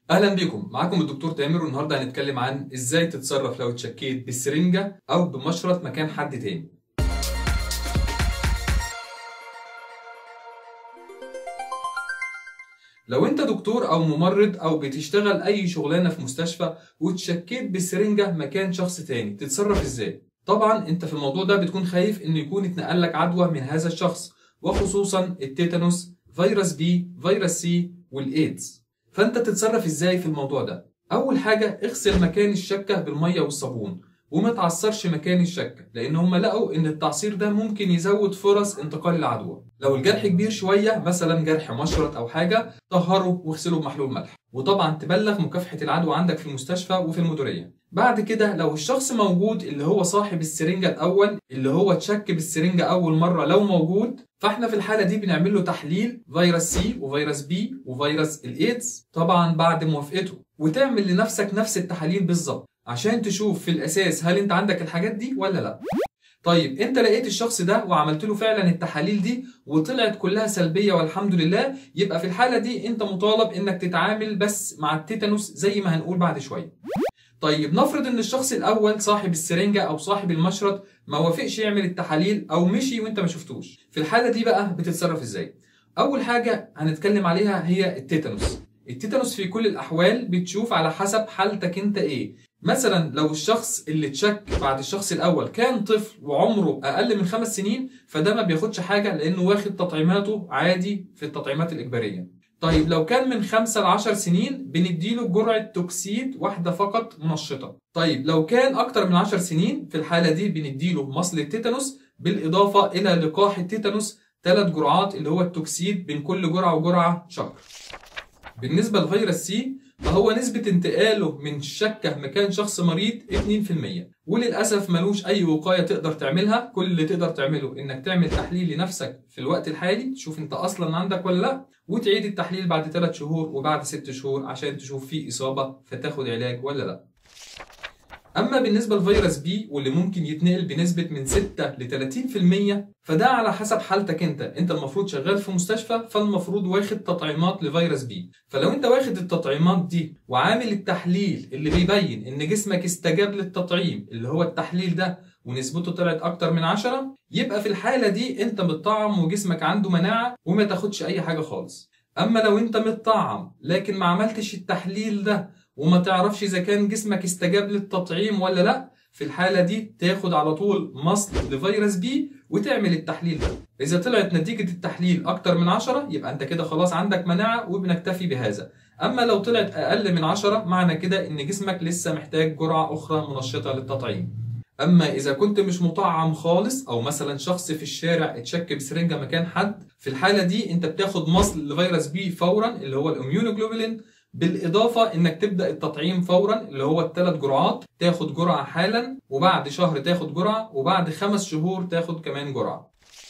اهلا بيكم معاكم الدكتور تامر والنهارده هنتكلم عن ازاي تتصرف لو اتشكيت بالسرنجه او بمشرط مكان حد تاني لو انت دكتور او ممرض او بتشتغل اي شغلانه في مستشفى واتشكيت بالسرنجه مكان شخص تاني تتصرف ازاي طبعا انت في الموضوع ده بتكون خايف ان يكون اتنقل لك عدوى من هذا الشخص وخصوصا التيتانوس فيروس بي فيروس سي والايدز فانت تتصرف ازاي في الموضوع ده اول حاجه اغسل مكان الشكه بالميه والصابون وما تعصرش مكان الشكه لان هم لقوا ان التعصير ده ممكن يزود فرص انتقال العدوى لو الجرح كبير شويه مثلا جرح مشرط او حاجه طهره واغسله بمحلول ملح وطبعا تبلغ مكافحه العدوى عندك في المستشفى وفي المديريه بعد كده لو الشخص موجود اللي هو صاحب السرنجه الاول اللي هو اتشك بالسرنجه اول مره لو موجود فاحنا في الحاله دي بنعمل له تحليل فيروس سي وفيروس بي وفيروس الايدز طبعا بعد موافقته وتعمل لنفسك نفس التحاليل بالظبط عشان تشوف في الاساس هل انت عندك الحاجات دي ولا لا طيب انت لقيت الشخص ده وعملت له فعلا التحاليل دي وطلعت كلها سلبيه والحمد لله يبقى في الحاله دي انت مطالب انك تتعامل بس مع التيتانوس زي ما هنقول بعد شويه طيب نفرض ان الشخص الاول صاحب السرنجه او صاحب المشرط ما وافقش يعمل التحاليل او مشي وانت ما شفتوش في الحاله دي بقى بتتصرف ازاي اول حاجه هنتكلم عليها هي التيتانوس التيتانوس في كل الاحوال بتشوف على حسب حالتك انت ايه مثلا لو الشخص اللي اتشك بعد الشخص الاول كان طفل وعمره اقل من خمس سنين فده ما بياخدش حاجه لانه واخد تطعيماته عادي في التطعيمات الاجباريه طيب لو كان من 5 ل 10 سنين بنديله جرعه توكسيد واحده فقط منشطه طيب لو كان اكتر من 10 سنين في الحاله دي بنديله مصل التيتانوس بالاضافه الى لقاح التيتانوس ثلاث جرعات اللي هو التوكسيد بين كل جرعه وجرعه شهر بالنسبه لفيروس سي فهو نسبة انتقاله من شكة مكان شخص مريض 2% وللأسف ملوش أي وقاية تقدر تعملها كل اللي تقدر تعمله إنك تعمل تحليل لنفسك في الوقت الحالي تشوف أنت أصلا عندك ولا لأ وتعيد التحليل بعد 3 شهور وبعد 6 شهور عشان تشوف فيه إصابة فتاخد علاج ولا لأ اما بالنسبه لفيروس بي واللي ممكن يتنقل بنسبه من 6 ل 30% فده على حسب حالتك انت انت المفروض شغال في مستشفى فالمفروض واخد تطعيمات لفيروس بي فلو انت واخد التطعيمات دي وعامل التحليل اللي بيبين ان جسمك استجاب للتطعيم اللي هو التحليل ده ونسبته طلعت اكتر من 10 يبقى في الحاله دي انت متطعم وجسمك عنده مناعه وما تاخدش اي حاجه خالص اما لو انت متطعم لكن ما عملتش التحليل ده وما تعرفش اذا كان جسمك استجاب للتطعيم ولا لا في الحاله دي تاخد على طول مصل لفيروس بي وتعمل التحليل ده اذا طلعت نتيجه التحليل اكتر من 10 يبقى انت كده خلاص عندك مناعه وبنكتفي بهذا اما لو طلعت اقل من 10 معنى كده ان جسمك لسه محتاج جرعه اخرى منشطه للتطعيم اما اذا كنت مش مطعم خالص او مثلا شخص في الشارع اتشك بسرنجه مكان حد في الحاله دي انت بتاخد مصل لفيروس بي فورا اللي هو الاميونوجلوبولين بالاضافه انك تبدا التطعيم فورا اللي هو الثلاث جرعات تاخد جرعه حالا وبعد شهر تاخد جرعه وبعد خمس شهور تاخد كمان جرعه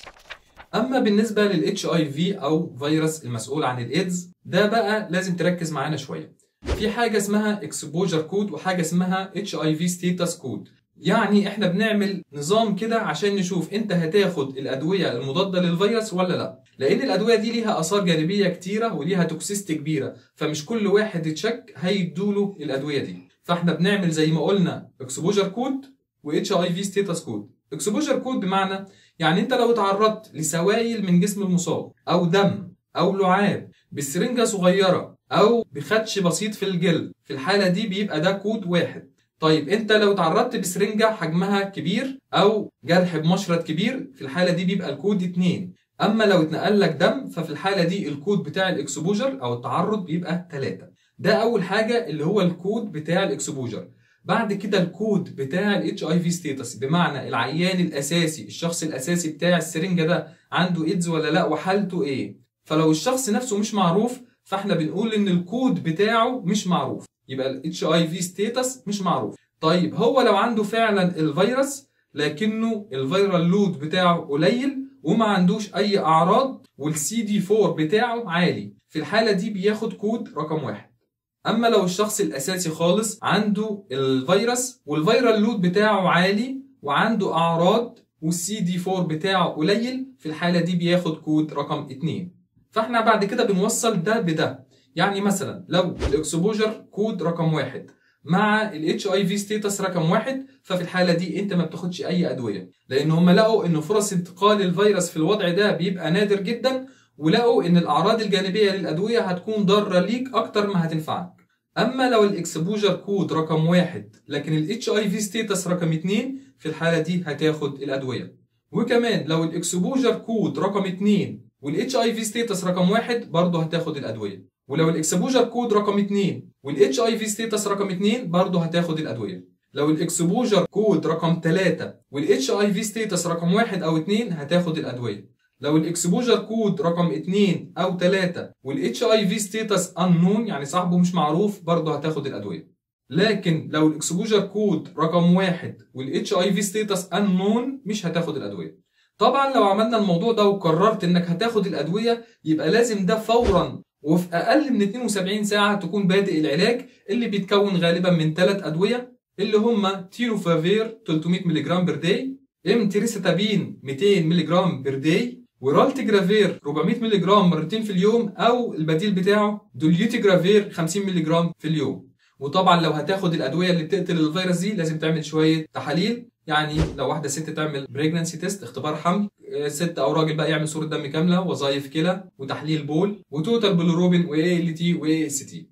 اما بالنسبه للاتش اي في او فيروس المسؤول عن الايدز ده بقى لازم تركز معانا شويه في حاجه اسمها اكسبوجر كود وحاجه اسمها اتش اي في ستيتس كود يعني احنا بنعمل نظام كده عشان نشوف انت هتاخد الادويه المضاده للفيروس ولا لا لان الادويه دي ليها اثار جانبيه كتيره وليها توكسيستي كبيره فمش كل واحد اتشك هيدوله الادويه دي فاحنا بنعمل زي ما قلنا اكسبوجر كود واتش اي في ستيتس كود اكسبوجر كود بمعنى يعني انت لو اتعرضت لسوائل من جسم المصاب او دم او لعاب بسرنجه صغيره او بخدش بسيط في الجلد في الحاله دي بيبقى ده كود واحد طيب انت لو تعرضت بسرنجة حجمها كبير او جرح بمشرط كبير في الحالة دي بيبقى الكود 2 اما لو اتنقل لك دم ففي الحالة دي الكود بتاع الاكسبوجر او التعرض بيبقى 3 ده اول حاجة اللي هو الكود بتاع الاكسبوجر بعد كده الكود بتاع الاتش اي في ستيتس بمعنى العيان الاساسي الشخص الاساسي بتاع السرنجة ده عنده ايدز ولا لا وحالته ايه فلو الشخص نفسه مش معروف فاحنا بنقول ان الكود بتاعه مش معروف يبقى الاتش اي في ستيتس مش معروف طيب هو لو عنده فعلا الفيروس لكنه الفيرال لود بتاعه قليل وما عندوش اي اعراض والسي دي 4 بتاعه عالي في الحاله دي بياخد كود رقم واحد اما لو الشخص الاساسي خالص عنده الفيروس والفيرال لود بتاعه عالي وعنده اعراض والسي دي 4 بتاعه قليل في الحاله دي بياخد كود رقم 2 فاحنا بعد كده بنوصل ده بده يعني مثلا لو الاكسبوجر كود رقم واحد مع الاتش اي في ستيتس رقم واحد ففي الحاله دي انت ما بتاخدش اي ادويه لان هم لقوا ان فرص انتقال الفيروس في الوضع ده بيبقى نادر جدا ولقوا ان الاعراض الجانبيه للادويه هتكون ضاره ليك اكتر ما هتنفعك اما لو الاكسبوجر كود رقم واحد لكن الاتش اي في ستيتس رقم اتنين في الحاله دي هتاخد الادويه وكمان لو الاكسبوجر كود رقم اتنين والاتش اي في ستيتس رقم واحد برضه هتاخد الادويه ولو الاكسبوجر كود رقم 2 والاتش اي في ستيتس رقم 2 برضه هتاخد الادويه لو الاكسبوجر كود رقم 3 والاتش اي في ستيتس رقم 1 او 2 هتاخد الادويه لو الاكسبوجر كود رقم 2 او 3 والاتش اي في ستيتس انون يعني صاحبه مش معروف برضه هتاخد الادويه لكن لو الاكسبوجر كود رقم 1 والاتش اي في ستيتس انون مش هتاخد الادويه طبعا لو عملنا الموضوع ده وقررت انك هتاخد الادويه يبقى لازم ده فورا وفي اقل من 72 ساعه تكون بادئ العلاج اللي بيتكون غالبا من ثلاث ادويه اللي هم تيروفافير 300 ملغ بير داي ام تريستابين 200 ملغ بير داي ورالتجرافير 400 ملغ مرتين في اليوم او البديل بتاعه دوليوتيجرافير 50 ملغ في اليوم وطبعا لو هتاخد الادويه اللي بتقتل الفيروس دي لازم تعمل شويه تحاليل يعني لو واحده ست تعمل بريجنانسي تيست اختبار حمل ست او راجل بقى يعمل صوره دم كامله وظائف كلى وتحليل بول وتوتال بلوروبين واي ال تي واي اس تي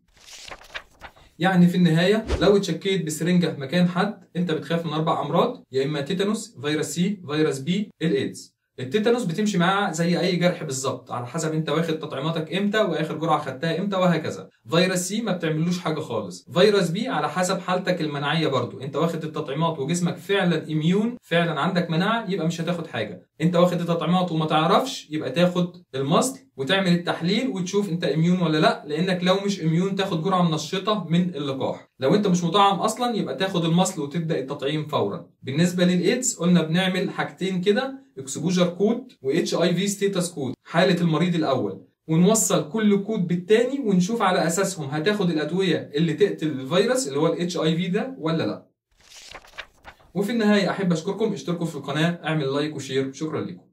يعني في النهايه لو اتشكيت بسرنجه مكان حد انت بتخاف من اربع امراض يا اما تيتانوس فيروس سي فيروس بي الايدز التيتانوس بتمشي معاه زي اي جرح بالظبط على حسب انت واخد تطعيماتك امتى واخر جرعه خدتها امتى وهكذا فيروس سي ما بتعملوش حاجه خالص فيروس بي على حسب حالتك المناعيه برضو انت واخد التطعيمات وجسمك فعلا اميون فعلا عندك مناعه يبقى مش هتاخد حاجه انت واخد التطعيمات وما تعرفش يبقى تاخد المصل وتعمل التحليل وتشوف انت اميون ولا لا لانك لو مش اميون تاخد جرعه منشطه من اللقاح لو انت مش مطعم اصلا يبقى تاخد المصل وتبدا التطعيم فورا بالنسبه للايدز قلنا بنعمل حاجتين كده اكسبوجر كود واتش اي في ستيتس كود حاله المريض الاول ونوصل كل كود بالتاني ونشوف على اساسهم هتاخد الادويه اللي تقتل الفيروس اللي هو الاتش اي في ده ولا لا وفي النهايه احب اشكركم اشتركوا في القناه اعمل لايك وشير شكرا لكم